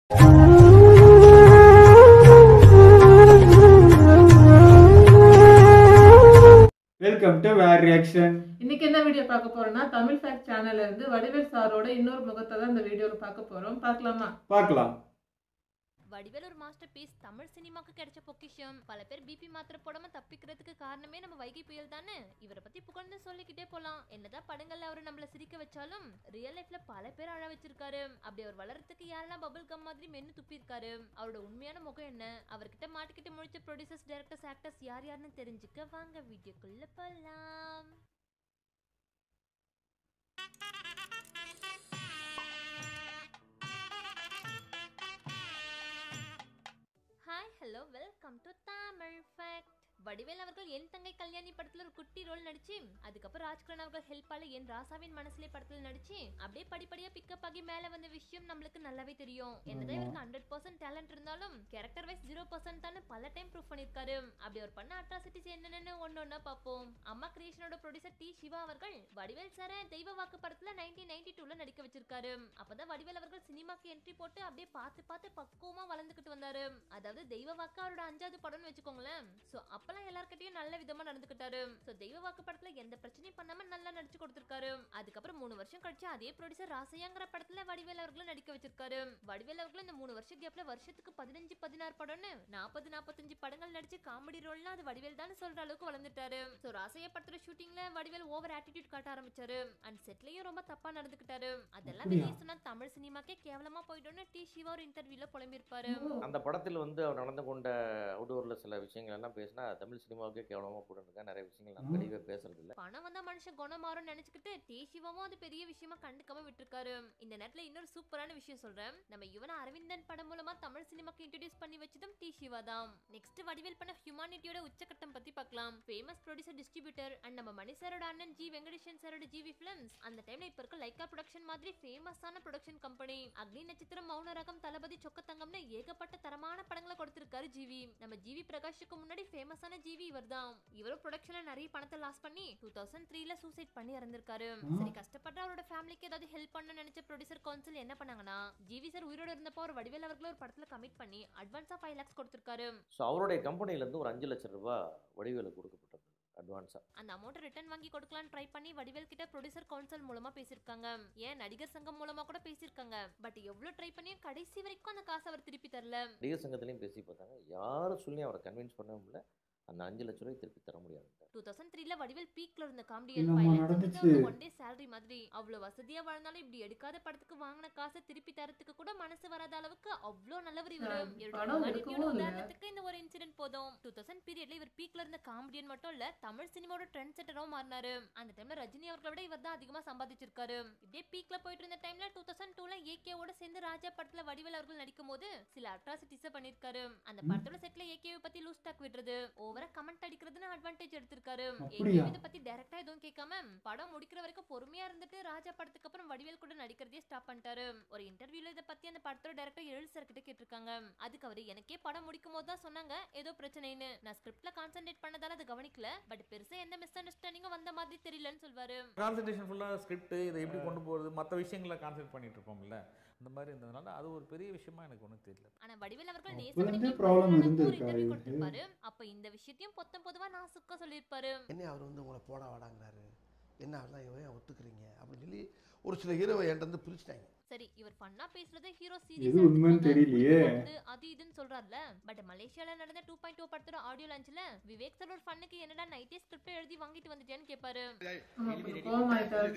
Welcome to where reaction இன்னைக்கு என்ன video பார்க்க போறோம்னா தமிழ் ஃபேக்ட் சேனல்ல இருந்து வடிவேல் சாரோட இன்னொரு முகத்தை தான் இந்த வீடியோல பார்க்க போறோம் பார்க்கலாமா பார்க்கலாம் வடிவேல் ஒரு மாஸ்டர் பீஸ் தமிழ் சினிமாக்கு கிடைச்ச பொக்கிஷம் பல பேர் பிபி மாத்திரை போடாம தப்பிக்கிறதுக்கு காரணமே நம்ம வைகை புயல் தானே இவரை பத்தி புகழ்ந்து சொல்லிக்கிட்டே போலாம் என்னதான் படங்கள்ல அவரு நம்மள சிரிக்க வச்சாலும் ரியல் லைஃப்ல பல பேர் அழ வச்சிருக்காரு அப்படி அவர் வளர்றதுக்கு யாரெல்லாம் பபிள் கம் மாதிரி மென்னு துப்பி இருக்காரு அவரோட உண்மையான முகம் என்ன அவர்கிட்ட மாட்டிக்கிட்டு முடிச்ச ப்ரொடியூசர்ஸ் டைரக்டர்ஸ் ஆக்டர்ஸ் யார் யாருன்னு தெரிஞ்சுக்க வாங்க வீடியோக்குள்ள போலாம் hi hello welcome to Tamil fact Vadivel அவர்கள் என் தங்கை கல்யாணி படத்துல ஒரு குட்டி ரோல் நடிச்சு அதுக்கப்புறம் ராஜ்கிரண் அவர்கள் ஹெல்ப்பால என் ராசாவின் மனசுலே படத்துல நடிச்சு அப்படியே படிப்படியா பிக்கப் ஆகி மேல வந்த விஷயம் நம்மளுக்கு நல்லாவே தெரியும் என்னதான் இவருக்கு ஹண்ட்ரட் பர்சன்ட் டேலண்ட் இருந்தாலும் கேரக்டர் வைஸ் ஜீரோ பர்சன்ட் தானே பல டைம் ப்ரூவ் பண்ணிருக்காரு அப்படி ஒரு பண்ண அட்ராசிட்டிஸ் என்னென்னு ஒன்னு ஒன்னா பார்ப்போம் அம்மா கிரியேஷனோட ப்ரொடியூசர் டி சிவா அவர்கள் வடிவேல் சார தெய்வ வாக்கு படத்துல நைன்டீன் நைன்டி டூல நடிக்க வச்சிருக்காரு அப்பதான் வடிவேல் அவர்கள் சினிமாக்கு என்ட்ரி போட்டு அப்படியே பார்த்து பார்த்து பக்குவமா வளர்ந்துகிட்டு வந்தாரு அதாவது தெய்வ வாக்கு அவரோட அஞ்சாவது படம்னு வச்சுக்கோங்களேன் சோ அப்பெல்லாம் எல்லார்கிட்டயும் நல்ல விதமா நடந்துக்கிட்டாரு சோ தெய்வ வாக்கு படத்துல எந்த பிரச்சனையும் பண்ணாம நல்லா நடிச்சு கொடுத்திருக்காரு அதுக்கப்புறம் மூணு வருஷம் கழிச்சு அதே ப்ரொடியூசர் ராசையாங்கிற படத்துல வடிவேல் அவர்களும் நடிக்க வச்சிருக்காரு வடிவேல் அவர்களும் இந்த மூணு வருஷம் கேப்ல வருஷத்துக்கு பதினஞ்சு பதினாறு படம்னு நாற்பது நாற்பத்தஞ்சு படங்கள் நடிச்சு காமெடி ரோல்ல அது வடிவேல் தான் சொல்ற அளவுக்கு வளர்ந்துட்டாரு சோ ராசையா படத்துல ஷூட்டிங்ல வடிவேல் ஓவர் ஆட்டிடியூட் காட்ட ஆரம்பிச்சாரு அண்ட் செட்லயும் ரொம்ப தப்பா நடந்துக்கிட்டாரு அதெல்லாம் அப்படியா? வெளியே சொன்னா தமிழ் சினிமாக்கே கேவலமா போயிட்டோம்னு டி சிவா ஒரு இன்டர்வியூல புலம்பிருப்பாரு அந்த படத்தில் வந்து அவர் நடந்து கொண்ட அவுடோரில் சில விஷயங்கள் எல்லாம் பேசினா தமிழ் சினிமாவுக்கே கேவலமாக போட்டுருக்கேன் நிறைய விஷயங்கள் நான் ம். தெளிவாக பேசுறது இல்ல பணம் வந்தா மனுஷன் குணம் மாறும்னு நினைச்சுக்கிட்டு டி சிவாவும் அது பெரிய விஷயமா கண்டுக்காம விட்டுருக்காரு இந்த நேரத்துல இன்னொரு சூப்பரான விஷயம் சொல்றேன் நம்ம யுவன அரவிந்தன் படம் மூலமா தமிழ் சினிமாக்கு இன்ட்ரோடியூஸ் பண்ணி வச்சதும் டி சிவா தான் நெக்ஸ்ட் வடிவேல் பண்ண ஹியூமானிட்டியோட உச்சக்கட்டம் பத்தி பார்க்கலாம் ஃபேமஸ் ப்ரொடியூசர் டிஸ்ட்ரிபியூட்டர் அண்ட் நம்ம மணி சாரோட அண்ணன் ஜி வெங்கடேஷன் சாரோட ஜிவி பிலிம்ஸ் அந்த டைம்ல இப்ப இருக்க லைக்கா ப்ரொடக்ஷன் மாதிரி ஃபேமஸான ப்ரொடக்ஷன் கம்பெனி அக்னி நட்சத்திரம் மௌன ரகம் தளபதி சொக்கத்தங்கம்னு ஏகப்பட்ட தரமான படங்களை கொடுத்திருக்காரு ஜிவி நம்ம ஜிவி பிரகாஷுக்கு முன்னாடி ஃபேமஸான ஜிவி இவர்தான் இவரும் ப்ரொடக்ஷன்ல நிறைய பணத்தை லாஸ் பண்ணி டூ தௌசண்ட் த்ரீல சூசைட் பண்ணி இறந்திருக்காரு சரி கஷ்டப்பட்ட அவரோட ஃபேமிலிக்கு ஏதாவது ஹெல்ப் பண்ண நினைச்ச ப்ரொடியூசர் கவுன்சில் என்ன பண்ணாங்கன்னா ஜிவி சார் உயிரோட இருந்தப்போ ஒரு வடிவேல் அவர்களை ஒரு படத்துல கமிட் பண்ணி அட்வான்ஸா ஃபைவ் லேக்ஸ் கொடுத்திருக்காரு ஸோ அவருடைய கம்பெனிலேருந்து ஒரு அஞ்சு லட்சம் ரூபாய் வடிவேலு கொடுக்கப்பட்டது அட்வான்ஸாக அந்த அமௌண்ட் ரிட்டர்ன் வாங்கி கொடுக்கலாம்னு ட்ரை பண்ணி வடிவேல் கிட்ட ப்ரொடியூசர் கவுன்சில் மூலமா பேசியிருக்காங்க ஏன் நடிகர் சங்கம் மூலமா கூட பேசியிருக்காங்க பட் எவ்வளவு ட்ரை பண்ணியும் கடைசி வரைக்கும் அந்த காசை அவர் திருப்பி தரல நடிகர் சங்கத்துலேயும் பேசி பார்த்தாங்க யாரும் சொல்லி அவரை கன்வின்ஸ் பண்ணவே முடியல அந்த அஞ்சு லட்ச ரூபாய் திருப்பி தர முடியாது டூ தௌசண்ட் த்ரீல வடிவேல் பீக்ல இருந்த காமெடி இல்லம்மா, நடந்துச்சு. ஒன் டே salary மாதிரி அவ்வளவு வசதியா வாழ்ந்தாலும் இப்படி எடுக்காத படத்துக்கு வாங்கின காசை திருப்பி தரத்துக்கு கூட மனசு வராத அளவுக்கு அவ்வளோ நல்லவர் இவரு ஆ, இவரோட படம் humanity-யோட எடுக்கவும் இல்ல. உதாரணத்துக்கு இந்த ஒரு இன்சிடென்ட் போதும் டூ தௌசண்ட் பீரியட்ல இவர் பீக்ல இருந்த காமெடியன் மட்டும் இல்ல தமிழ் சினிமாவோட ட்ரெண்ட் செட்டரும் மாறினாரு அந்த டைம்ல ரஜினி அவர்களை விட இவர் தான் அதிகமா சம்பாதிச்சிருக்காரு இப்படியே பீக்ல போயிட்டு இருந்த டைம்ல டூ தௌசண்ட் டூல ஏகேவோட சேர்ந்து ராஜா படத்துல வடிவேல் அவர்கள் நடிக்கும் போது சில அட்ராசிட்டிஸ பண்ணிருக்காரு அந்த படத்தோட செட்ல ஏகேவை பத்தி லூஸ் டாக் விடுறது ஓவரா கமெண்ட் அடிக்கிறதுன்னு அட்வான்டேஜ் எடுத்திருக்காரு அப்படியா? ஏகேவை இதை பத்தி டைரக்டா எதுவும் கேட்காம படம் முடிக்கிற வரைக்கும் பொறுமையா இருந்துட்டு ராஜா படத்துக்கு அப்புறம் வடிவேல் கூட நடிக்கிறதே ஸ்டாப் பண்ணிட்டாரு ஒரு இன்டர்வியூல இதை பத்தி அந்த படத்தோட டைரக்டர் எழு சார் கிட்ட கேட்டிருக்காங்க அதுக்கு அவரு எனக்கே படம் முடிக்கும் போது தான் சொன்னாங்க ஏதோ பிரச்சனைன்னு நான் ஸ்கிரிப்ட்ல கான்சென்ட்ரேட் பண்ணதால அதை கவனிக்கல பட் பெருசா எந்த மிஸ் அண்டர்ஸ்டாண்டிங்கும் வந்த மாதிரி தெரியலன்னு சொல்வாரு கான்சன்ட்ரேஷன் ஃபுல்லாக ஸ்கிரிப்ட் இதை எப்படி கொண்டு போகிறது மற்ற விஷயங்களை கான்சென்ட்ரேட் பண்ணிட்டு இருப்போம்ல அந்த மாதிரி இருந்ததுனால அது ஒரு பெரிய விஷயமா எனக்கு ஒன்றும் தெரியல ஆனா வடிவேல் அவர்கள் அப்ப இருந்தே நேசமணி problem ஒரு இருந்திருக்கா இன்டர்வியூ இவருக்கு? கொடுத்திருப்பாரு அப்ப இந்த விஷயத்தையும் பொத்தம் பொதுவா நான் சுக்க சொல்லியிருப்பாரு என்ன அவர் வந்து உங்களை போட வாடாங்கிறாரு என்ன அதெல்லாம் இவன் ஏன் ஒத்துக்கிறீங்க அப்படின்னு சொல்லி ஒரு சில ஹீரோவை என்கிட்ட வந்து பிரிச்சுட்டாங்க சரி இவர் ஃபன்னா பேசுறது ஹீரோ எது உண்மைன்னு தெரியலையே. அது இதுன்னு சொல்றாருல பட் மலேசியால நடந்த டூ பாயிண்ட் டூ படத்தோட ஆடியோ லான்ச்ல விவேக் சார் ஒரு ஃபன்னுக்கு என்னடா நைட்டே ஸ்கிரிப்ட் எழுதி வாங்கிட்டு வந்துட்டேன்னு கேட்பாரு ஆமா, அப்புறம் கோவமாயிட்டாரு.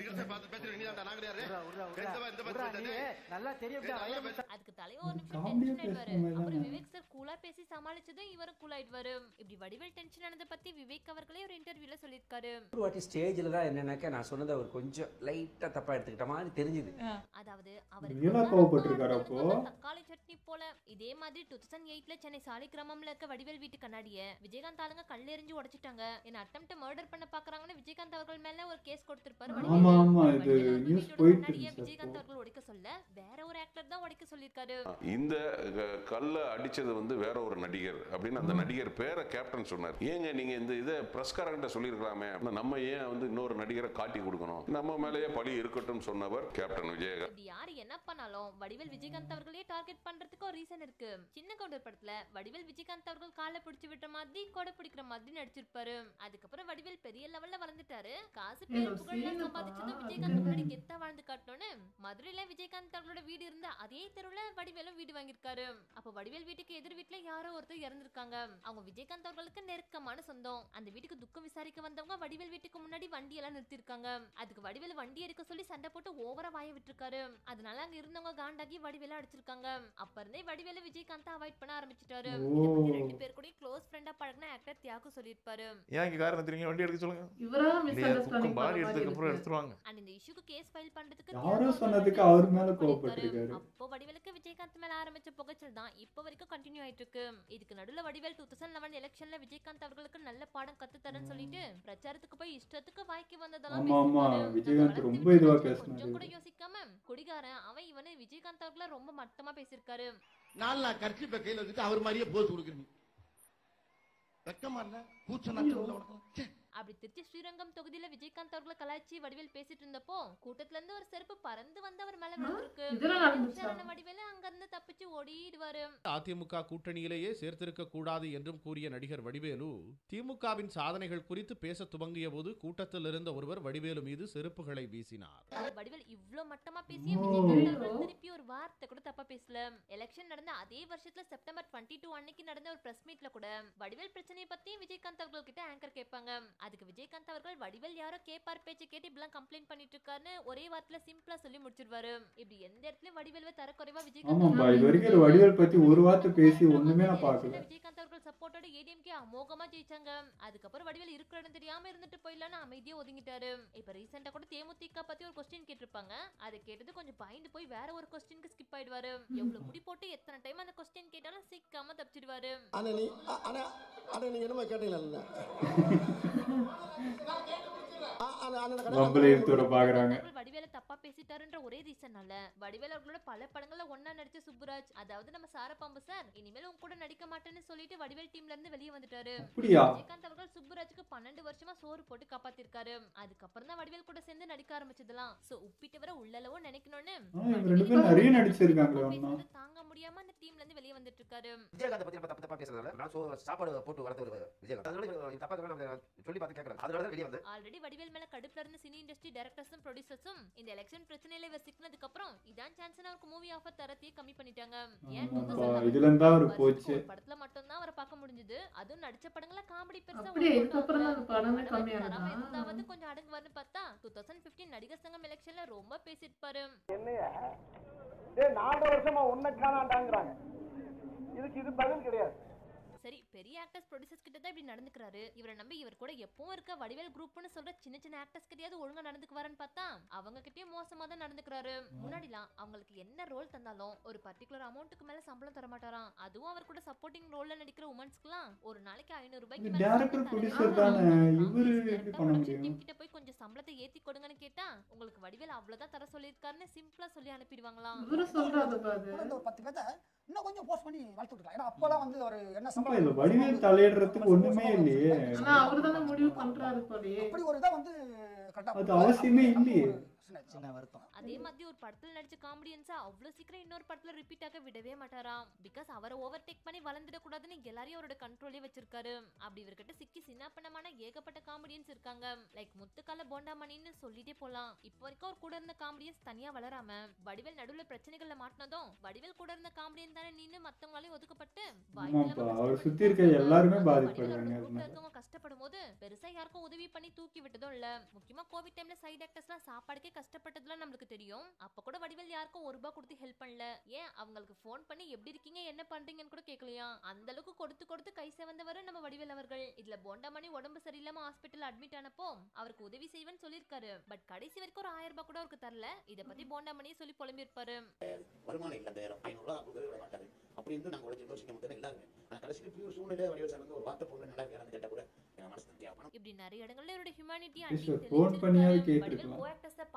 நல்லா தெரியும் அதுக்கு தலைவர் ஒரு நிமிஷம் காமெடியா டென்ஷன் ஆயிடுவாரு பேசுற மாதிரி அப்புறம் தானே. விவேக் சார் கூலா பேசி சமாளிச்சதும் இவரும் கூல் ஆயிடுவாரு இப்படி வடிவேல் டென்ஷன் ஆனதை பத்தி விவேக் அவர்களே ஒரு இன்டர்வியூல சொல்லியிருக்காரு ஒரு வாட்டி ஸ்டேஜில் தான் என்னன்னாக்கா நான் சொன்னதை அவர் கொஞ்சம் லைட்டாக தப்பாக எடுத்துக்கிட்ட மாதிரி தெரிஞ்சுது அதாவது அவருக்கு ரியலா ஒரு நாள் கோவப்பட்டிருக்காரா அப்பா அப்போ? வந்து தக்காளி சட்னி போல இதே மாதிரி டூ தௌசண்ட் எயிட்ல சென்னை சாலிகிராமம்ல இருக்க வடிவேல் வீட்டு கண்ணாடிய விஜயகாந்த் ஆளுங்க கல்லெறிஞ்சு உடைச்சிட்டாங்க என்ன அட்டம்ப்ட் மர்டர் பண்ண பாக்குறாங்கன்னு விஜயகாந்த் அவர்கள் மேல ஒரு கேஸ் கொடுத்திருப்பாரு ஆமா, ஆமா, இது வடிவேல் அவர்கள் news வீட்டோட போயிட்டு கண்ணாடிய இருந்துச்சு விஜயகாந்த் அப்போ. அவர்கள் உடைக்க சொல்ல வேற ஒரு ஆக்டர் தான் உடைக்க சொல்லியிருக்காரு இந்த க- கல்லை அடிச்சது வந்து வேற ஒரு நடிகர் அப்படின்னு அந்த நடிகர் பேரை கேப்டன் சொன்னார் ஏங்க நீங்க இந்த இதை பிரஸ்காரங்கிட்ட சொல்லியிருக்கலாமே அப்படின்னா நம்ம ஏன் வந்து இன்னொரு நடிகரை காட்டி கொடுக்கணும் நம்ம மேலேயே பழி இருக்கட்டும் சொன்னவர் கேப்டன் விஜயகாந்த் இது யாரு என்ன பண்ணாலும் வடிவேல் விஜயகாந்த் அவர்களே டார்கெட் பண்றதுக்கு ஒரு ரீசன் இருக்கு சின்ன கவுண்டர் படத்துல வடிவேல் விஜயகாந்த் அவர்கள் காலை பிடிச்சு விட்ட மாதிரி கொடை பிடிக்கிற மாதிரி நடிச்சிருப்பாரு அதுக்கப்புறம் வடிவேல் பெரிய லெவல்ல வளர்ந்துட்டாரு காசு பேர் ஏங்க, புகழ்ல சீனப்பா, சம்பாதிச்சதும் அது விஜயகாந்த் முன்னாடி என்ன? கெத்தா வாழ்ந்து காட்டணும்னு மதுரையில விஜயகாந்த் அவர்களோட வீடு இருந்த அதே தெருவுல வடிவேலும் வீடு வாங்கியிருக்காரு அப்ப வடிவேல் வீட்டுக்கு எதிர் வீட்டுல யாரோ ஒருத்தர் இறந்திருக்காங்க அவங்க விஜயகாந்த் அவர்களுக்கு நெருக்கமான சொந்தம் அந்த வீட்டுக்கு துக்கம் விசாரிக்க வந்தவங்க வடிவேல் வீட்டுக்கு முன்னாடி வண்டி எல்லாம் நிறுத்திருக்காங்க அதுக்கு வடிவேல் வண்டி எடுக்க சொல்லி சண்டை போட்டு ஓவரா வாய விட்டுருக்காரு அதனால அங்க இருந்தவங்க காண்டாகி வடிவேல அடிச்சிருக்காங்க அப்ப இருந்தே வடிவேல விஜயகாந்த் அவாய்ட் பண்ண ஆரம்பிச்சிட்டாரு இதை பத்தி ரெண்டு பேர் கூட க்ளோஸ் ஃப்ரெண்டா பழகின ஆக்டர் தியாகு சொல்லியிருப்பாரு ஏன் இங்கே காரணம் தெரியுங்க வண்டி எடுக்க சொல்லுங்க இவரா மிஸ் இல்லையா அண்டர்ஸ்டாண்டிங் துக்கம் பாடி பண்ண மாதிரி எடுத்ததுக்கப்புறம் இருக்கு எடுத்துருவாங்க அண்ட் இந்த இஷ்யூக்கு கேஸ் ஃபைல் பண்றதுக்கு யாரோ தியாகு சொன்னதுக்கு அவர்கள் அவர் மேல பண்ணியிருக்காரு. கோவப்பட்டிருக்காரு. அப்போ வடிவேலுக்கு விஜயகாந்த் மேல ஆரம்பிச்ச புகைச்சல் தான் இப்போ வரைக்கும் கண்டினியூ ஆயிட்டு இருக்கு இதுக்கு நடுவுல வடிவேல் டூ தௌசண்ட் லெவன் எலெக்ஷன்ல விஜயகாந்த் அவர்களுக்கு நல்ல பாடம் கத்து தரேன்னு சொல்லிட்டு பிரச்சாரத்துக்கு போய் இஷ்டத்துக்கு வாய்க்கு வந்ததெல்லாம் ஆமா, ஆமா. பேசியிருக்காரு. அதை விஜயகாந்த் வளர்த்து ரொம்ப விட்டு இதுவா கொஞ்சம் பேசினாரு கூட யோசிக்காம குடிகாரன் அவன் இவனு விஜயகாந்த் அவர்கள ரொம்ப மட்டமா பேசியிருக்காரு நாலு நான் கட்சி இப்ப கையில வச்சுட்டு அவர் மாதிரியே போஸ் கொடுக்குறீங்க வெக்கமா இல்ல கூச்ச நாட்டம் உள்ள உனக்கு ச்சே. அப்படி திருச்சி ஸ்ரீரங்கம் தொகுதியில விஜயகாந்த் அவர்களை கலாய்ச்சி வடிவேல் பேசிட்டு இருந்தப்போ கூட்டத்துல இருந்து ஒரு செருப்பு பறந்து வந்து அவர் மேல விழுந்திருக்கு இதெல்லாம் நடந்துச்சா? உஷாரான வடிவேலு அங்க இருந்து தப்பிச்சு ஓடிடுவாரு அதிமுக கூட்டணியிலேயே சேர்த்திருக்க கூடாது என்றும் கூறிய நடிகர் வடிவேலு திமுகவின் சாதனைகள் குறித்து பேச துவங்கிய போது கூட்டத்தில் இருந்த ஒருவர் வடிவேலு மீது செருப்புகளை வீசினார் வடிவேல் இவ்ளோ மட்டமா பேசிய ஓ. விஜயகாந்த் அவர்கள் திருப்பி ஒரு வார்த்தை கூட தப்பா பேசல எலெக்ஷன் நடந்த அதே வருஷத்துல செப்டம்பர் டுவெண்ட்டி டூ அன்னைக்கு நடந்த ஒரு பிரஸ் மீட்ல கூட வடிவேல் பிரச்சனையை பத்தி விஜயகாந்த் அவர்கள் கிட்ட ஆங்கர் கேட்பாங்க அதுக்கு விஜயகாந்த் அவர்கள் வடிவேல் யாரோ கேப்பார் பேச்சு கேட்டு இப்படிலாம் கம்ப்ளைண்ட் பண்ணிட்டு இருக்காருன்னு ஒரே வார்த்தையில சிம்பிளா சொல்லி முடிச்சிருவாரு இப்படி எந்த இடத்துலயும் வடிவேல்வை தரக்குறைவா விஜயகாந்த் ஆமாப்பா அவர்கள் இது வரைக்கும் வடிவேல் பத்தி ஒரு வார்த்தை பேசி ஒண்ணுமே நான் பார்க்கல எலெக்ஷன்ல விஜயகாந்த் அவர்கள் சப்போர்ட்டோட ஏடிஎம்கே அமோகமா ஜெயிச்சாங்க அதுக்கப்புறம் வடிவேல் இருக்கிற இடம் தெரியாம இருந்துட்டு போயிடலான்னு அமைதியா ஒதுங்கிட்டாரு இப்ப ரீசெண்டா கூட தேமுதிக பத்தி ஒரு கொஸ்டின் கேட்டிருப்பாங்க அதை கேட்டது கொஞ்சம் பயந்து போய் வேற ஒரு கொஸ்டினுக்கு ஸ்கிப் ஆயிடுவாரு எவ்வளவு முடி போட்டு எத்தனை டைம் அந்த கொஸ்டின் கேட்டாலும் சிக்காம தப்பிச்சிடுவாரு ஆனா நீ அ- ஆனா ஆனா நீங்க என்னமோ கேட்டீங்கல்ல ஆ- ஆனா- ஆனா நான் வம்பல எடுத்து பாக்குறாங்க அவர்கள் வடிவேல தப்பா பேசிட்டாருன்ற ஒரே ரீசன்னால வடிவேல் அவர்களோட பல படங்கள்ல ஒண்ணா நடிச்ச சுப்புராஜ் அதாவது நம்ம சாரப்பாம்பு சார் இனிமேல் உங்க கூட நடிக்க மாட்டேன்னு சொல்லிட்டு வடிவேல் டீம்ல இருந்து வெளியே வந்துட்டாரு அப்படியா விஜயகாந்த் அவர்கள் சுப்புராஜுக்கு பன்னெண்டு வருஷமா சோறு போட்டு காப்பாத்திருக்காரு அதுக்கப்புறம் தான் வடிவேல் கூட சேர்ந்து நடிக்க ஆரம்பிச்சதெல்லாம் சோ உப்பிட்டு வர உள்ளளவோ நினைக்கணும்னு ஆனா இவங்க ரெண்டு பேரும் நிறைய நடிச்சிருக்காங்களே ஒண்ணா பேசுறது தாங்க முடியாம அந்த டீம்ல இருந்து வெளியே வந்துட்டு இருக்காரு விஜயகாந்த் பத்தி நம்ம தப்பு தப்பா பேசுறதால நான் சோ- சாப்பாடு போட்டு வளர்த்து ஒரு விஜயகாந்த் அதனால இவங்க தப்பா சொல்ல நம்ம சொல்லி பார்த்து கேட்கறேன் அதனால தான் வெளியே வந்து ஆல்ரெடி வடிவேல் மேல கடுப்புல இருந்த சினி இண்டஸ்ட்ரி டைரக்டர்ஸும் ப்ரொடியூசர்ஸும் இந்த எலெக்ஷன் பிரச்சனையில இவர் சிக்கினதுக்கு அப்புறம் இதான் சான்ஸ் அவருக்கு மூவி ஆஃபர் தரத்தையே கம்மி பண்ணிட்டாங்க ஏன் ஆமாப்பா 2011 இதுல இருந்தா அவர் வருஷத்துக்கு போச்சு ஒரு படத்துல மட்டும் தான் அவரை பார்க்க முடிஞ்சது அதுவும் நடிச்ச படங்கள காமெடி பெருசா அப்படியே work out இதுக்கப்புறம் தான் ஆகல. அந்த படமே படம் வந்து கம்மியானதா? தராம இருந்தாவது கொஞ்சம் அடங்குவார்னு பார்த்தா டூ தௌசண்ட் பிப்டீன் நடிகர் சங்கம் எலெக்ஷன்ல ரொம்ப பேசியிருப்பாரு நாலு வருஷமா உன்னை காணாண்டாங்கிறாங்க இதுக்கு இது பதில் கிடையாது சரி பெரிய ஆக்டர்ஸ் ப்ரொடியூசர்ஸ் கிட்ட தான் இப்படி நடந்துக்கிறாரு இவரை நம்பி இவர் கூட எப்பவும் இருக்க வடிவேல் குரூப்னு சொல்ற சின்ன சின்ன ஆக்டர்ஸ் கிட்டயாவது ஒழுங்கா நடந்துக்குவாருன்னு பார்த்தா அவங்க கிட்டயும் மோசமா தான் நடந்துக்கிறாரு முன்னாடிலாம் அவங்களுக்கு என்ன ரோல் தந்தாலும் ஒரு பர்டிகுலர் அமௌண்ட்டுக்கு மேல சம்பளம் தர மாட்டாராம் அதுவும் அவர் கூட சப்போர்ட்டிங் ரோல்ல நடிக்கிற உமன்ஸ்க்குலாம் ஒரு நாளைக்கு ஐநூறு ரூபாய்க்கு இது மேல director, சம்பளம் producer தராரு. தானே. ஆமா, இவரு director, எப்படி பண்ண production முடியும்? team கிட்ட போய் கொஞ்சம் சம்பளத்தை ஏத்தி கொடுங்கன்னு கேட்டா உங்களுக்கு வடிவேல் அவ்வளவுதான் தர சொல்லியிருக்காருன்னு சிம்பிளா சொல்லி அனுப்பிடுவாங்களாம் இவரு சொல்றாரு பாரு வந்து ஒரு பத்து பேர்த்த இன்னும் கொஞ்சம் போஸ்ட் பண்ணி வளர்த்து விட்டுருக்கலாம் ஏன்னா அப்போலாம் வந்து ஒரு என்ன அப்பா இதுல வடிவேல் சம்பளம் தலையிடுறதுக்கு ஒண்ணுமே இல்லையே ஆனா அவரு தானே முடிவு பண்றாரு போலயே அப்படி ஒரு இதை வந்து கரெக்டா அது அவசியமே இல்லையே. சின்ன வருத்தம் அதே மாதிரி ஒரு படத்துல நடிச்ச காமெடியன்ஸா அவ்வளவு சீக்கிரம் இன்னொரு படத்துல ரிப்பீட் ஆக விடவே மாட்டாராம் பிகாஸ் அவரை ஓவர் டேக் பண்ணி வளர்ந்துட கூடாதுன்னு எல்லாரையும் அவரோட கண்ட்ரோலே வச்சிருக்காரு அப்படி இவர்கிட்ட சிக்கி சின்னாப்பனமான ஏகப்பட்ட காமெடியன்ஸ் இருக்காங்க லைக் முத்துக்கால போண்டாமணின்னு சொல்லிட்டே போலாம் இப்போ வரைக்கும் அவர் கூட இருந்த காமெடியன்ஸ் தனியா வளராம வடிவேல் நடுவுல பிரச்சனைகள்ல மாட்டினதும் வடிவேல் கூட இருந்த காமெடியன் தானே நின்னு மத்தவங்களாலையும் ஒதுக்கப்பட்டு வாய்ப்பு இல்லாம ஆமாப்பா அவர் கஷ்டப்பட்டு சுத்தி இருக்க எல்லாருமே வடிவேல் பாதிக்கப்படுறாங்க அவரோட group ல அதனால இருக்கவங்க கஷ்டப்படும் போது பெருசா யாருக்கும் உதவி பண்ணி தூக்கி விட்டதும் இல்ல முக்கியமா கோவிட் டைம்ல சைடு ஆக்டர்ஸ்லாம் சாப்பாடுக்கே கஷ்டப்பட்டதுலாம் நம்மளுக்கு தெரியும் அப்ப கூட வடிவேல் யாருக்கும் ஒரு ரூபாய் கொடுத்து ஹெல்ப் பண்ணல ஏன் அவங்களுக்கு ஃபோன் பண்ணி எப்படி இருக்கீங்க என்ன பண்றீங்கன்னு கூட கேட்கலையா அந்த அளவுக்கு கொடுத்து கொடுத்து கை செவந்தவர் நம்ம வடிவேல் அவர்கள் இதுல போண்டாமணி உடம்பு சரியில்லாம ஹாஸ்பிட்டல் அட்மிட் ஆனப்போ அவருக்கு உதவி செய்வேன்னு சொல்லியிருக்காரு பட் கடைசி வரைக்கும் ஒரு ஆயிரம் ரூபாய் கூட அவருக்கு தரல இத பத்தி போண்டாமணியே சொல்லி புலம்பியிருப்பாரு வருமானம் இல்லை அந்த ஐநூறுரூவா கொடுக்கவே விட மாட்டாரு அப்படி இருந்து நாங்கள் உழைச்சி யோசிக்க மாட்டோம் எல்லாருமே ஆனால் கடைசியில் இப்படி ஒரு சூழ்நிலை வடிவ சார் வந்து ஒரு வார்த்தை பொண்ணு நல்லா இருக்கான்னு கேட்டால் கூட என் மனசு தியாகப்படும் இப்படி நிறைய இடங்கள்ல இவரோட ஹியூமனிட்டி Yes, sir. Phone பண்ணியாவது வடிவேல் கேட்டிருக்கலாம். கோ ஆக்டர்ஸ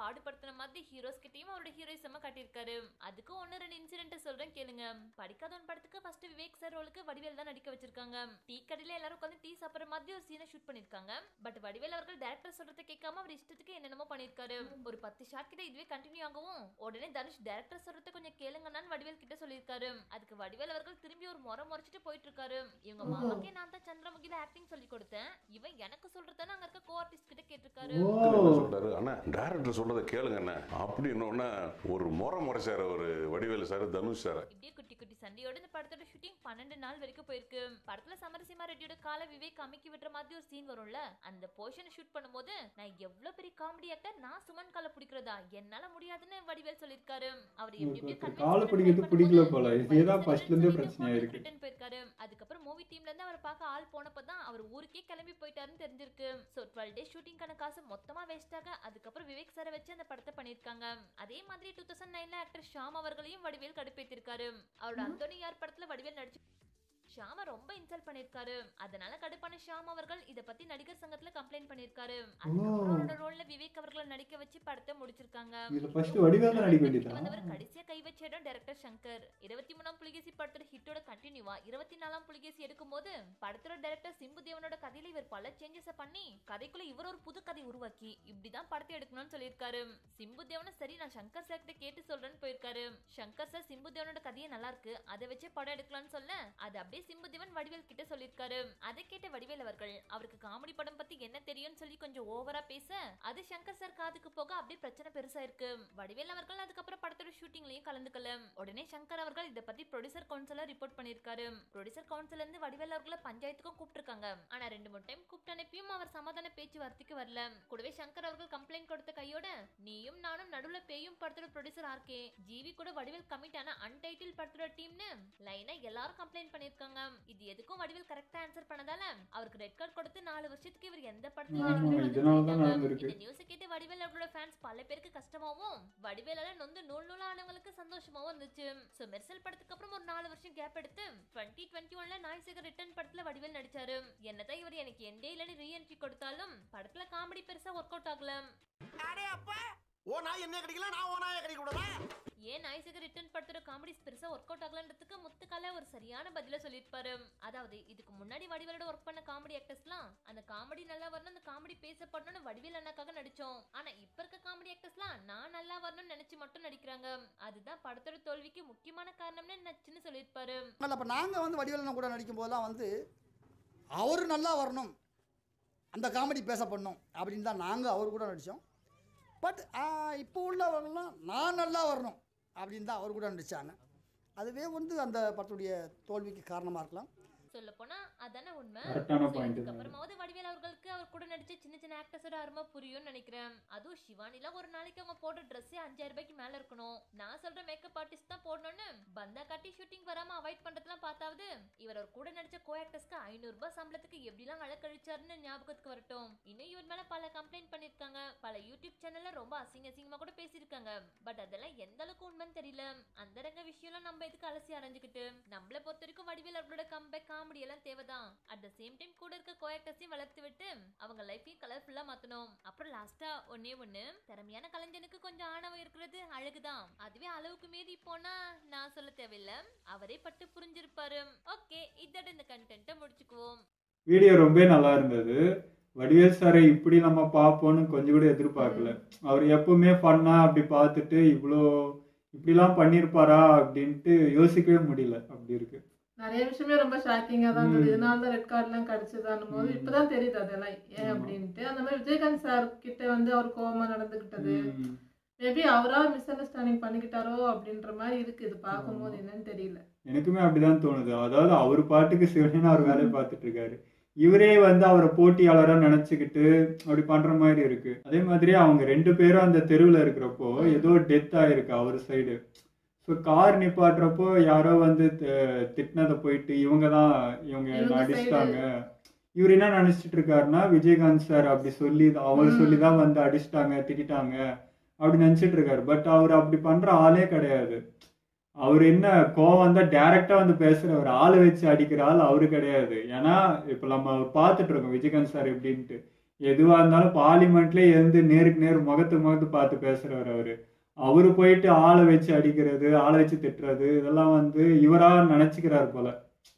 பாடுபடுத்தின மாதிரி ஹீரோஸ் கிட்டயும் அவரோட ஹீரோயிசம காட்டியிருக்காரு அதுக்கு ஒன்னு ரெண்டு இன்சிடென்ட் சொல்றேன் கேளுங்க படிக்காதவன் படத்துக்கு ஃபர்ஸ்ட் விவேக் சார் ரோலுக்கு வடிவேல் தான் நடிக்க வச்சிருக்காங்க டீ கடையில எல்லாரும் உட்காந்து டீ சாப்பிடுற மாதிரி ஒரு சீனை ஷூட் பண்ணிருக்காங்க பட் வடிவேல் அவர்கள் டேரக்டர் சொல்றதை கேட்காம அவர் இஷ்டத்துக்கு என்னென்னமோ பண்ணிருக்காரு ஒரு பத்து ஷாட் கிட்ட இதுவே கண்டினியூ ஆகவும் உடனே தனுஷ் டேரக்டர் சொல்றதை கொஞ்சம் கேளுங்கன்னு வடிவேல் கிட்ட சொல்லியிருக்காரு அதுக்கு வடிவேல் அவர்கள் திரும்பி ஒரு முறை முறைச்சிட்டு போயிட்டு இருக்காரு இவங்க மாமாக்கே நான் தான் சந்திரமுகில ஆக்டிங் சொல்லி கொடுத்தேன் இவன் எனக்கு சொல்றதானே அங்க இருக்க கோ ஆர்டிஸ்ட் கிட்ட கேட்டிருக்காரு என்ன சொல்றாரு அண்ணா டேரக்டர் சொல்றதை கேளுங்க அண்ணா அப்படின்னு ஒரு முறை முறைச்சாரு ஒரு வடிவேலு சார் தனுஷ் சார் இப்படியே குட்டி குட்டி சண்டையோட இந்த படத்தோட ஷூட்டிங் பன்னெண்டு நாள் வரைக்கும் போயிருக்கு படத்துல சமரசிமா ரெட்டியோட கால விவேக் அமுக்கி விடுற மாதிரி ஒரு சீன் வரும்ல அந்த போர்ஷன் ஷூட் பண்ணும்போது நான் எவ்வளவு பெரிய காமெடி ஆக்டர் நான் சுமன் கால பிடிக்கிறதா என்னால முடியாதுன்னு வடிவேல் சொல்லிருக்காரு அவர் எப்படி எப்படியோ ஒருத்தர் convince காலை பண்ணி பிடிக்கிறது try பிடிக்கல பண்ணும்போது போல வடிவேல் இதேதான் sir ஃபர்ஸ்ட்ல இருந்தே சொல்லிட்டு பிரச்சனையா phone இருக்கு return போயிருக்காரு அதுக்கப்புறம் மூவி டீம்ல இருந்து அவர் பார்க்க ஆள் போனப்பதான் அவர் ஊருக்கே கிளம்பி போயிட்டாருன்னு தெரிஞ்சிருக்கு சோ டுவெல் டேஸ் ஷூட்டிங்கான காசு மொத்தமா வேஸ்ட் ஆக அதுக்கப்புறம் விவேக் சாரை வச்சு அந்த படத்தை பண்ணிருக்காங்க அதே மாதிரி டூ தௌசண்ட் நைன்ல ஆக்டர் ஷாம் அவர்களையும் வடிவேல் கடுப்பேத்திருக்காரு அவரோட அந்தோனி யார் படத்துல வடிவேல் நடிச்சு ஷாம ரொம்ப இன்சல்ட் பண்ணிருக்காரு அதனால கடுப்பான ஷாம் அவர்கள் இத பத்தி நடிகர் சங்கத்துல கம்ப்ளைண்ட் பண்ணிருக்காரு அதுக்கப்புறம் அவரோட ரோல்ல விவேக் அவர்களை நடிக்க வச்சு படத்தை முடிச்சிருக்காங்க இதுல ஃபர்ஸ்ட் வடிவேல் தான் நடிக்க வேண்டியதா வந்தவர் கடைசியா கை வச்ச இடம் டைரக்டர் சங்கர் இருபத்தி மூணாம் புலிகேசி படத்தோட ஹிட்டோட கண்டினியூவா இருபத்தி நாலாம் புலிகேசி எடுக்கும்போது படத்தோட டைரக்டர் சிம்பு தேவனோட கதையில இவர் பல சேஞ்சஸ பண்ணி கதைக்குள்ள இவர் ஒரு புது கதை உருவாக்கி இப்படிதான் படத்தை எடுக்கணும்னு சொல்லியிருக்காரு சிம்பு தேவனும் சரி நான் சங்கர் சார் கிட்ட கேட்டு சொல்றேன்னு போயிருக்காரு சங்கர் சார் சிம்பு தேவனோட கதையே நல்லா இருக்கு அதை வச்சு படம் எடுக்கலாம்னு சொல்ல அது அப்படியே சிம்பு தேவன் வடிவேல் கிட்ட சொல்லியிருக்காரு அதை கேட்ட வடிவேல் அவர்கள் அவருக்கு காமெடி படம் பத்தி என்ன தெரியும்னு சொல்லி கொஞ்சம் ஓவரா பேச அது சங்கர் சார் காதுக்கு போக அப்படியே பிரச்சனை பெருசா இருக்கு வடிவேல் அவர்கள் அதுக்கப்புறம் படத்தோட ஷூட்டிங்லயும் கலந்துக்கல உடனே சங்கர் அவர்கள் இத பத்தி ப்ரொடியூசர் கவுன்சில ரிப்போர்ட் பண்ணிருக்காரு ப்ரொடியூசர் கவுன்சில இருந்து வடிவேல் அவர்களை பஞ்சாயத்துக்கும் கூப்பிட்டிருக்காங்க ஆனா ரெண்டு மூணு டைம் கூப்பிட்டு அனுப்பியும் அவர் சமாதான பேச்சுவார்த்தைக்கு வரல கூடவே சங்கர் அவர்கள் கம்ப்ளைண்ட் கொடுத்த கையோட நீயும் நானும் நடுவுல பேயும் படத்தோட ப்ரொடியூசர் ஆர்கே ஜிவி கூட வடிவேல் கமிட் ஆன அன்டைட்டில் படத்தோட டீம்னு லைனா எல்லாரும் கம்ப்ளைண்ட் பண்ணிருக்காங்க இது எதுக்கும் வடிவேல் கரெக்டா ஆன்சர் பண்ணதால அவருக்கு ரெட் கார்டு கொடுத்து நாலு வருஷத்துக்கு இவர் எந்த படத்துலயும் ஆமா, நடிக்க இதனால தான் கூடாதுன்னு நடந்திருக்கு. இந்த நியூஸ் கேட்டு வடிவேல் அவரோட ஃபேன்ஸ் பல பேருக்கு கஷ்டமாவும் வடிவேலால நொந்து நூல் நூலா ஆனவங்களுக்கு சந்தோஷமாவும் இருந்துச்சு சோ மெர்சல் படத்துக்கு அப்புறம் ஒரு நாலு வருஷம் கேப் எடுத்து டுவெண்ட்டி டுவெண்ட்டி ஒன்ல நாய்சேகர் ரிட்டர்ன் படத்துல வடிவேல் நடிச்சாரு என்னதான் இவர் எனக்கு எண்டே இல்லைன்னு ரீஎன்ட்ரி கொடுத்தாலும் படத்துல காமெடி பெருசா ஒர்க் அவுட் ஆகல ஓ நாய் என்ன கிடைக்கல நான் ஓ நாயை கிடைக்க கூடாதா ஏன் நாய்சேகர் ரிட்டர்ன் படத்தோட காமெடிஸ் பெருசா ஒர்க் அவுட் ஆகலன்றதுக்கு முத்துக்கால ஒரு சரியான பதில சொல்லியிருப்பாரு அதாவது இதுக்கு முன்னாடி வடிவேலோட ஒர்க் பண்ண காமெடி ஆக்டர்ஸ்லாம் அந்த காமெடி நல்லா வரணும் அந்த காமெடி பேசப்படணும்னு வடிவேல் அண்ணாக்காக நடிச்சோம் ஆனா இப்ப இருக்க காமெடி ஆக்டர்ஸ்லாம் நான் நல்லா வரணும்னு நினைச்சு மட்டும் நடிக்கிறாங்க அதுதான் படத்தோட தோல்விக்கு முக்கியமான காரணம்னு நச்சுன்னு சொல்லியிருப்பாரு அப்போ நாங்கள் வந்து வடிவேலன் கூட நடிக்கும் போதெல்லாம் வந்து அவர் நல்லா வரணும் அந்த காமெடி பேசப்படணும் அப்படின்னு தான் நாங்கள் அவர் கூட நடித்தோம் பட் இப்போ உள்ளவங்கலாம் நான் நல்லா வரணும் அப்படின்னு தான் அவர் கூட நடித்தாங்க அதுவே வந்து அந்த படத்துடைய தோல்விக்கு காரணமாக இருக்கலாம் சொல்ல போனா அதானே உண்மை கரெக்டான So, பாயிண்ட் இதுக்கப்புறமாவது வடிவேல் அவர்களுக்கு அவர் கூட நடிச்ச சின்ன சின்ன ஆக்டர்ஸோட அருமை புரியும்னு நினைக்கிறேன் அதுவும் சிவானிலாம் ஒரு நாளைக்கு அவங்க போடுற ட்ரெஸ்ஸே அஞ்சாயிரம் ரூபாய்க்கு மேல இருக்கணும் நான் சொல்ற மேக்கப் ஆர்டிஸ்ட் தான் போடணும்னு பந்தா காட்டி ஷூட்டிங் வராம அவாய்ட் பண்றதுலாம் பார்த்தாவது இவர் அவர் கூட நடிச்ச கோ ஆக்டர்ஸ்க்கு ஐநூறு ரூபாய் சம்பளத்துக்கு எப்படிலாம் அழக்கழிச்சாருன்னு ஞாபகத்துக்கு வரட்டும் இன்னும் இவர் மேல பல கம்ப்ளைண்ட் பண்ணிருக்காங்க பல யூடியூப் சேனல்ல ரொம்ப அசிங்க அசிங்கமா கூட பேசியிருக்காங்க பட் அதெல்லாம் எந்த அளவுக்கு உண்மைன்னு தெரியல அந்த ரங்க விஷயம்லாம் நம்ம எதுக்கு அலசி அரைஞ்சுக்கிட்டு நம்மள பொறுத்த வரைக்கும் வடிவேல் அவர்களோட கம்பேக் காமெடி எல்லாம் தேவைதான் அட் த சேம் டைம் கூட இருக்க கோஆக்டர்ஸையும் வளர்த்து விட்டு அவங்க லைஃபையும் கலர்ஃபுல்லா மாத்தணும் அப்புறம் லாஸ்டா ஒன்னே ஒண்ணு திறமையான கலைஞனுக்கு கொஞ்சம் ஆணவம் இருக்கிறது அழகுதான் அதுவே அளவுக்கு மீறி போனா நான் சொல்ல தேவையில்ல அவரே பட்டு புரிஞ்சிருப்பாரு ஓகே இதோட இந்த கண்டென்ட்டை முடிச்சுக்குவோம் வீடியோ ரொம்ப நல்லா இருந்தது வடிவேல் சாரை இப்படி நம்ம பார்ப்போம்னு கொஞ்சம் கூட எதிர்பார்க்கல அவர் எப்பவுமே ஃபன்னா அப்படி பார்த்துட்டு இவ்வளோ இப்படிலாம் பண்ணியிருப்பாரா அப்படின்ட்டு யோசிக்கவே முடியல அப்படி இருக்கு நிறைய விஷயமே ரொம்ப ஷாக்கிங்கா தான் இருந்தது ம். இதனால தான் ரெட் கார்டுலாம் கிடைச்சதான்னும் போது ம். இப்பதான் தெரியுது அதெல்லாம் ஏன் ஆமா. அப்படின்ட்டு அந்த மாதிரி விஜயகாந்த் சார் கிட்ட வந்து அவர் கோவமா நடந்துகிட்டது ம். மேபி அவரா மிஸ் அண்டர்ஸ்டாண்டிங் பண்ணிக்கிட்டாரோ அப்படின்ற மாதிரி இருக்கு இது பார்க்கும்போது என்னன்னு தெரியல எனக்குமே அப்படிதான் தோணுது அதாவது அவர் பாட்டுக்கு சிவனேன்னு அவர் வேலையை பார்த்துட்டு இருக்காரு இவரே வந்து அவரை போட்டியாளரா நினைச்சுக்கிட்டு அப்படி பண்ற மாதிரி இருக்கு அதே மாதிரி அவங்க ரெண்டு பேரும் அந்த தெருவில் இருக்கிறப்போ ஏதோ டெத் ஆயிருக்கு அவர் சைடு ஸோ கார் நிப்பாட்டுறப்போ யாரோ வந்து த- திட்டினதை போயிட்டு இவங்க தான் இவங்க இவங்க என்ன side. அடிச்சிட்டாங்க இவர் என்ன நினைச்சிட்டு இருக்காருன்னா விஜயகாந்த் சார் அப்படி சொல்லி அவர் ம். சொல்லி தான் வந்து அடிச்சிட்டாங்க திட்டிட்டாங்க அப்படி நினைச்சிட்டு இருக்காரு பட் அவர் அப்படி பண்ற ஆளே கிடையாது அவர் என்ன கோவம் தான் டைரக்டா வந்து பேசுறவர் ஆளை வச்சு அடிக்கிற ஆள் அவரு கிடையாது ஏன்னா இப்ப நம்ம பார்த்துட்டு இருக்கோம் விஜயகாந்த் சார் எப்படின்ட்டு எதுவா இருந்தாலும் பார்லிமெண்ட்ல இருந்து நேருக்கு நேர் முகத்துக்கு முகத்து பார்த்து பேசுறவர் அவரு அவரு போயிட்டு ஆளை வச்சு அடிக்கிறது ஆளை வச்சு திட்டுறது இதெல்லாம் வந்து இவரா நினைச்சுக்கிறாரு போல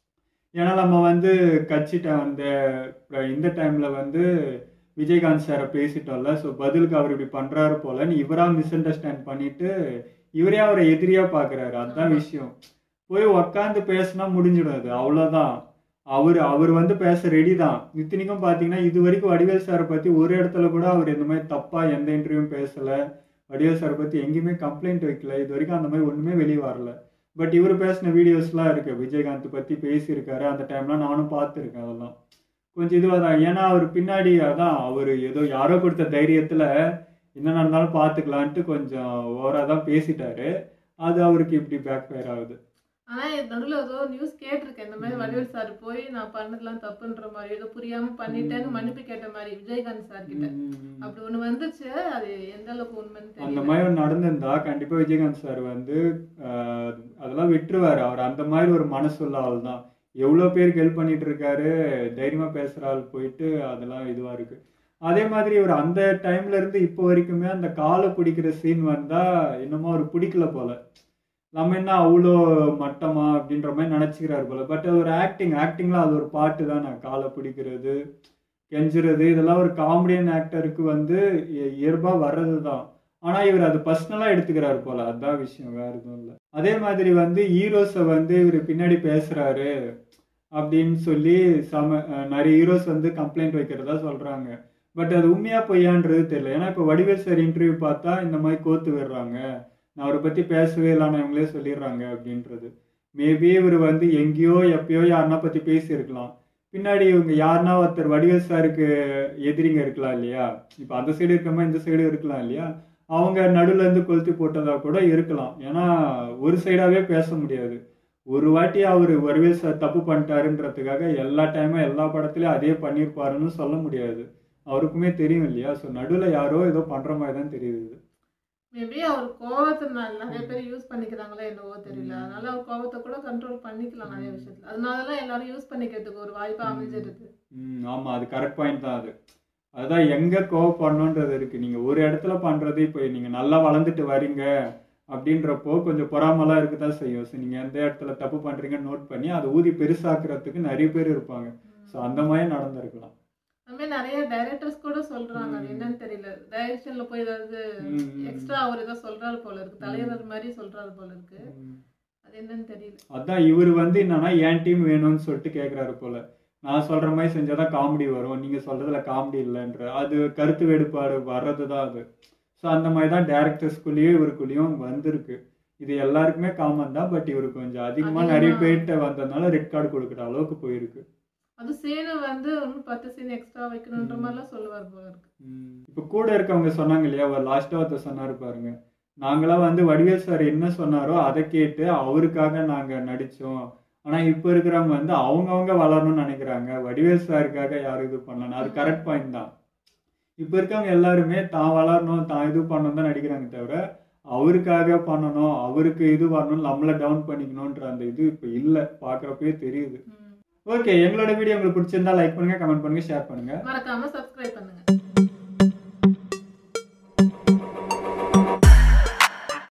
ஏன்னா நம்ம வந்து கட்சி ட- அந்த இந்த டைம்ல வந்து விஜயகாந்த் சாரை பேசிட்டோம்ல ஸோ பதிலுக்கு அவர் இப்படி பண்றாரு போலன்னு இவரா மிஸ் அண்டர்ஸ்டாண்ட் பண்ணிட்டு இவரே அவரை எதிரியா பாக்குறாரு அதுதான் விஷயம் போய் உக்காந்து பேசினா முடிஞ்சிடும் அது அவ்வளவுதான் அவர் அவர் வந்து பேச ரெடி தான் இத்தனைக்கும் பாத்தீங்கன்னா இது வரைக்கும் வடிவேல் சாரை பத்தி ஒரு இடத்துல கூட அவர் இந்த மாதிரி தப்பா எந்த இன்டர்வியூவும் பேசல வடிவேல் சாரை பத்தி எங்கேயுமே கம்ப்ளைண்ட் வைக்கல இது வரைக்கும் அந்த மாதிரி ஒண்ணுமே வெளியே வரல பட் இவர் பேசின வீடியோஸ்லாம் இருக்கு விஜயகாந்த் பத்தி பேசியிருக்காரு அந்த டைம்லாம் நானும் பார்த்துருக்கேன் அதெல்லாம் கொஞ்சம் இதுவாக தான் ஏன்னா அவர் பின்னாடி அதான் அவர் ஏதோ யாரோ கொடுத்த தைரியத்துல என்ன நடந்தாலும் பார்த்துக்கலான்ட்டு கொஞ்சம் ஓவரா தான் பேசிட்டாரு அது அவருக்கு இப்படி பேக் ஃபயர் ஆகுது ஆனா நடுவில் ஏதோ நியூஸ் கேட்டிருக்கேன் இந்த மாதிரி வடிவேல் சார் போய் நான் பண்ணதெல்லாம் தப்புன்ற மாதிரி ஏதோ புரியாம பண்ணிட்டேன்னு மன்னிப்பு கேட்ட மாதிரி விஜயகாந்த் சார் கிட்ட அப்படி ஒண்ணு வந்துச்சு அது எந்த அளவுக்கு உண்மைன்னு அந்த தெரியல மாதிரி ஒன்று நடந்திருந்தா கண்டிப்பா விஜயகாந்த் சார் வந்து ஆஹ், அதெல்லாம் விட்டுருவாரு அவர் அந்த மாதிரி ஒரு மனசுள்ள ஆள் தான் எவ்வளோ பேருக்கு ஹெல்ப் பண்ணிட்டு இருக்காரு தைரியமா பேசுற ஆள் போயிட்டு அதெல்லாம் இதுவா இருக்கு அதே மாதிரி ஒரு அந்த டைம்ல இருந்து இப்போ வரைக்குமே அந்த காலை பிடிக்கிற சீன் வந்தா இன்னமும் அவர் பிடிக்கல போல நம்ம என்ன அவ்வளோ மட்டமா அப்படின்ற மாதிரி நினச்சிக்கிறாரு போல பட் அது ஒரு ஆக்டிங் ஆக்டிங்ல அது ஒரு பாட்டு தானே காலை பிடிக்கிறது கெஞ்சுறது இதெல்லாம் ஒரு காமெடியன் ஆக்டருக்கு வந்து இ- இயல்பா வர்றது தான் ஆனா இவர் அது பர்சனலா எடுத்துக்கிறாரு போல அதான் விஷயம் வேற எதுவும் இல்லை அதே மாதிரி வந்து ஹீரோஸை வந்து இவர் பின்னாடி பேசுறாரு அப்படின்னு சொல்லி சம அஹ் நிறைய ஹீரோஸ் வந்து கம்ப்ளைண்ட் வைக்கிறதா சொல்றாங்க பட் அது உண்மையா பொய்யான்றது தெரியல ஏன்னா இப்போ வடிவேல் சார் இன்டர்வியூ பார்த்தா இந்த மாதிரி கோத்து விடுறாங்க நான் அவரை பத்தி பேசவே இல்லை ஆனால் இவங்களே சொல்லிடுறாங்க அப்படின்றது மேபி இவர் வந்து எங்கேயோ எப்பயோ யாருன்னா பத்தி பேசியிருக்கலாம் பின்னாடி இவங்க யாருன்னா ஒருத்தர் வடிவேல் சாருக்கு எதிரிங்க இருக்கலாம் இல்லையா இப்போ அந்த சைடு இருக்கமா இந்த சைடு இருக்கலாம் இல்லையா அவங்க நடுவுல இருந்து கொளுத்தி போட்டதா கூட இருக்கலாம் ஏன்னா ஒரு சைடாவே பேச முடியாது ஒரு வாட்டி அவர் வடிவேல் சார் தப்பு பண்ணிட்டாருன்றதுக்காக எல்லா டைமும் எல்லா படத்துலயும் அதே பண்ணியிருப்பாருன்னு சொல்ல முடியாது அவருக்குமே தெரியும் இல்லையா ஸோ நடுவில் யாரோ ஏதோ பண்ற மாதிரி தான் தெரியுது இது. மேபி அவர் கோவத்தினால நிறைய பேர் யூஸ் பண்ணிக்கிறாங்களோ என்னவோ தெரியல அதனால அவர் கோவத்தை கூட கண்ட்ரோல் பண்ணிக்கலாம் நிறைய விஷயத்துல அதனாலதான் எல்லாரும் யூஸ் பண்ணிக்கிறதுக்கு ஒரு வாய்ப்பா அமைஞ்சிருக்கு ம் ஆமா அது கரெக்ட் பாயிண்ட் தான் அது அதுதான் எங்க கோவப்படணுன்றது இருக்கு நீங்க ஒரு இடத்துல பண்றது இப்போ நீங்க நல்லா வளர்ந்துட்டு வரீங்க அப்படின்றப்போ கொஞ்சம் பொறாமலாம் இருக்குதான் செய்யும் ஸோ நீங்க எந்த இடத்துல தப்பு பண்றீங்கன்னு நோட் பண்ணி அதை ஊதி பெருசாக்குறதுக்கு நிறைய பேர் இருப்பாங்க ஸோ அந்த மாதிரி நடந்திருக்கலாம் அது மாதிரி நிறைய டைரக்டர்ஸ் கூட சொல்றாங்க அது என்னன்னு தெரியல டைரக்ஷன்ல போய் ஏதாவது ம், ம். எக்ஸ்ட்ரா அவர் ஏதோ சொல்றாரு போல இருக்கு தலைவர் மாதிரி சொல்றாரு போல இருக்கு அது என்னன்னு தெரியல அதான் இவர் வந்து என்னன்னா என் டீம் வேணும்னு சொல்லிட்டு கேக்குறாரு போல நான் சொல்ற மாதிரி செஞ்சாதான் காமெடி வரும் நீங்க சொல்றதுல காமெடி இல்லைன்ற அது கருத்து வேறுபாடு வர்றது தான் அது ஸோ அந்த மாதிரி தான் டேரக்டர்ஸ்குள்ளேயும் இவருக்குள்ளேயும் வந்திருக்கு இது எல்லாருக்குமே காமன் தான் பட் இவரு கொஞ்சம் அதிகமா நிறைய அதிகமா. பேர்கிட்ட வந்ததுனால ரெட் கார்டு கொடுக்குற அளவுக்கு போயிருக்கு அது சீனு வந்து இன்னும் பத்து சீன் எக்ஸ்ட்ரா வைக்கணுன்ற மாதிரிலாம் சொல்லுவார் போல இருக்கு இப்போ கூட இருக்கவங்க சொன்னாங்க இல்லையா ஒரு லாஸ்ட்டாக ஒருத்தர் சொன்னாரு பாருங்க நாங்களாம் வந்து வடிவேல் சார் என்ன சொன்னாரோ அதை கேட்டு அவருக்காக நாங்க நடிச்சோம் ஆனா இப்போ இருக்கிறவங்க வந்து அவங்கவங்க வளரணும்னு நினைக்கிறாங்க வடிவேல் சாருக்காக யாரும் இது பண்ணணும் அது கரெக்ட் பாயிண்ட் தான் இப்போ இருக்கவங்க எல்லாருமே தான் வளரணும் தான் இது பண்ணணும் தான் நடிக்கிறாங்க தவிர அவருக்காக பண்ணணும் அவருக்கு இது வரணும் நம்மள டவுன் பண்ணிக்கணும்ன்ற அந்த இது இப்போ இல்லை பார்க்குறப்பே தெரியுது ஓகே எங்களோட வீடியோ உங்களுக்கு பிடிச்சிருந்தா லைக் பண்ணுங்க கமெண்ட் பண்ணுங்க ஷேர் பண்ணுங்க மறக்காம சப்ஸ்கிரைப்